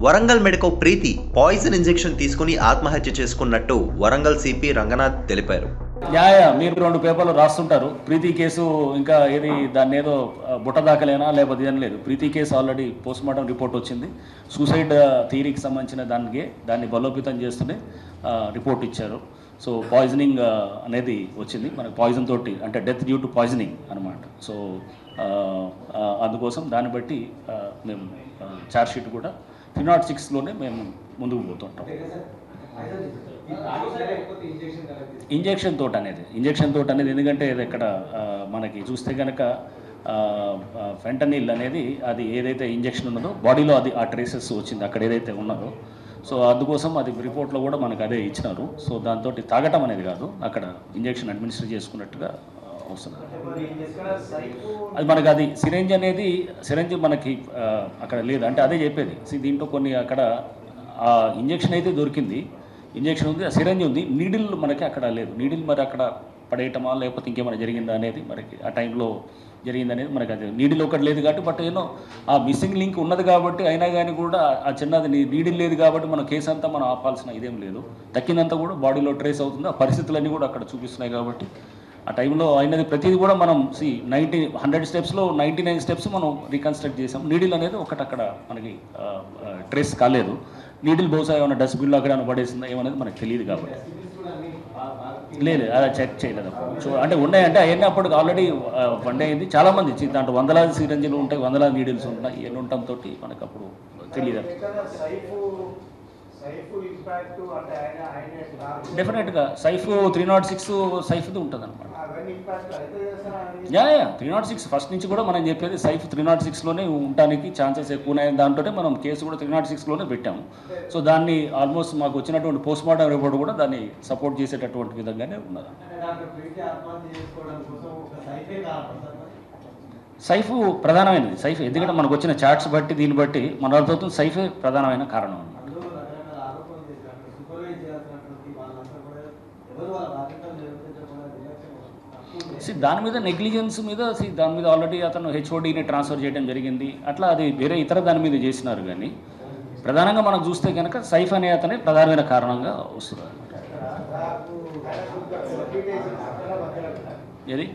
Warangal medico Preethi poison injection తీసుకుని ఆత్మహత్య చేసుకున్నట్టు వరంగల్ సిపి రంగనాథ్ తెలిపారు యా యా మీరు రెండు పేపర్లు రాస్తుంటారు ప్రీతి కేసు ఇంకా ఏది దాన్ని ఏదో ఆ, బుట్ట దాకలేనా లేకపోతే ఏం లేదు Preethi case already post mortem report వచ్చింది సూసైడ్ థియరీకి సంబంధించిన దానికి దాన్ని బలోపేతం చేస్తూనే ఆ, రిపోర్ట్ ఇచ్చారు సో పాయిజనింగ్ అనేది వచ్చింది మనకు పాయిజన్ తోటి అంటే డెత్ డ్యూ టు పాయిజనింగ్ అనమాట సో ఆ, ఆ, అందుకోసం దాన్ని బట్టి ఆ, మేము ఛార్జ్ షీట్ కూడా త్రీ నాట్ సిక్స్లోనే మేము ముందుకు పోతుంటాం ఇంజెక్షన్ తోటి అనేది ఇంజెక్షన్ తోటి అనేది ఎందుకంటే ఇది ఇక్కడ ఆ, మనకి చూస్తే కనుక ఫెంటనిల్ అనేది అది ఏదైతే ఇంజెక్షన్ ఉన్నదో బాడీలో అది ఆ ట్రేసెస్ వచ్చింది అక్కడ ఏదైతే ఉన్నదో సో అందుకోసం అది రిపోర్ట్లో కూడా మనకు అదే ఇచ్చినారు సో దాంతో తాగటం అనేది కాదు అక్కడ ఇంజెక్షన్ అడ్మినిస్టర్ చేసుకున్నట్టుగా ఆ, వస్తుంది అది మనకి అది సిరెంజ్ అనేది సిరెంజ్ మనకి ఆ, అక్కడ లేదు అంటే అదే చెప్పేది See, దీంట్లో కొన్ని అక్కడ ఆ ఇంజెక్షన్ అయితే దొరికింది ఇంజెక్షన్ ఉంది సిరంజ్ ఉంది నీడిల్ మనకి అక్కడ లేదు నీడిల్ మరి అక్కడ పడేయటమా లేకపోతే ఇంకేమైనా జరిగిందా అనేది మనకి ఆ టైంలో జరిగింది అనేది మనకి అది నీడిల్ ఒకటి లేదు కాబట్టి బట్ ఏమో ఆ మిస్సింగ్ లింక్ ఉన్నది కాబట్టి అయినా కానీ కూడా ఆ చిన్నది నీ- నీడిల్ లేదు కాబట్టి మన కేసు అంతా మనం ఆపాల్సిన ఇదేం లేదు తక్కినంతా కూడా బాడీలో ట్రేస్ అవుతుంది ఆ పరిస్థితులన్నీ కూడా అక్కడ చూపిస్తున్నాయి కాబట్టి ఆ టైంలో అయినది ప్రతిదీ కూడా మనం సి నైంటీ హండ్రెడ్ స్టెప్స్లో నైంటీ నైన్ స్టెప్స్ మనం రీకన్స్ట్రక్ట్ చేసాం నీడిల్ అనేది ఒకటి అక్కడ మనకి ట్రేస్ కాలేదు నీడిల్ బహుశా ఏమైనా డస్ట్బిన్లో అక్కడ ఏమైనా పడేసిందా ఏమనేది మనకు తెలియదు కాబట్టి లేదు అలా చెక్ చేయలేదు అప్పుడు సో అంటే ఉన్నాయంటే అవన్నీ అప్పటికి ఆల్రెడీ వన్ డే అయింది చాలా మంది చి- దాంట్లో వందలాది సిరంజీలు ఉంటాయి వందలాది నీడిల్స్ ఉంటాయి ఇవన్నీ ఉండటంతో మనకు అప్పుడు తెలియదు డెఫినెట్గా సైఫ్ త్రీ నాట్ సిక్స్ సైఫ్ది ఉంటుంది అనమాట yeah yeah three nought six first నుంచి కూడా మనం చెప్పేది సైఫ్ త్రీ నాట్ సిక్స్లోనే ఉండడానికి ఛాన్సెస్ ఎక్కువ ఉన్నాయి దాంతోనే మనం కేసు కూడా త్రీ నాట్ సిక్స్లోనే పెట్టాము సో దాన్ని ఆల్మోస్ట్ మాకు వచ్చినటువంటి పోస్ట్ మార్టం రిపోర్ట్ కూడా దాన్ని సపోర్ట్ చేసేటటువంటి విధంగానే ఉన్నది సైఫ్ ప్రధానమైనది సైఫ్ ఎందుకంటే మనకు వచ్చిన చార్ట్స్ బట్టి దీన్ని బట్టి మన అర్థం సైఫే ప్రధానమైన కారణం అన్నమాట See, దాని మీద నెగ్లిజెన్స్ మీద see, దాని మీద ఆల్రెడీ అతను హెచ్ఓడిని ట్రాన్స్ఫర్ చేయడం జరిగింది అట్లా అది వేరే ఇతర దాని మీద చేసినారు కానీ ప్రధానంగా మనం చూస్తే కనుక సైఫ్ అనే అతనే ప్రధానమైన కారణంగా వస్తుంది ఏది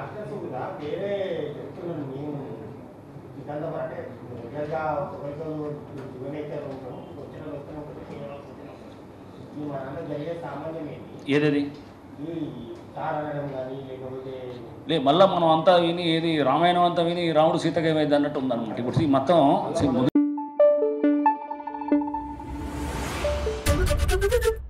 ఏదేది లే మళ్ళీ మనం అంతా విని ఏది రామాయణం అంతా విని రాముడు సీతకి ఏమైంది అన్నట్టు ఉందన్నమాట ఇప్పుడు see, మొత్తం see, ముందు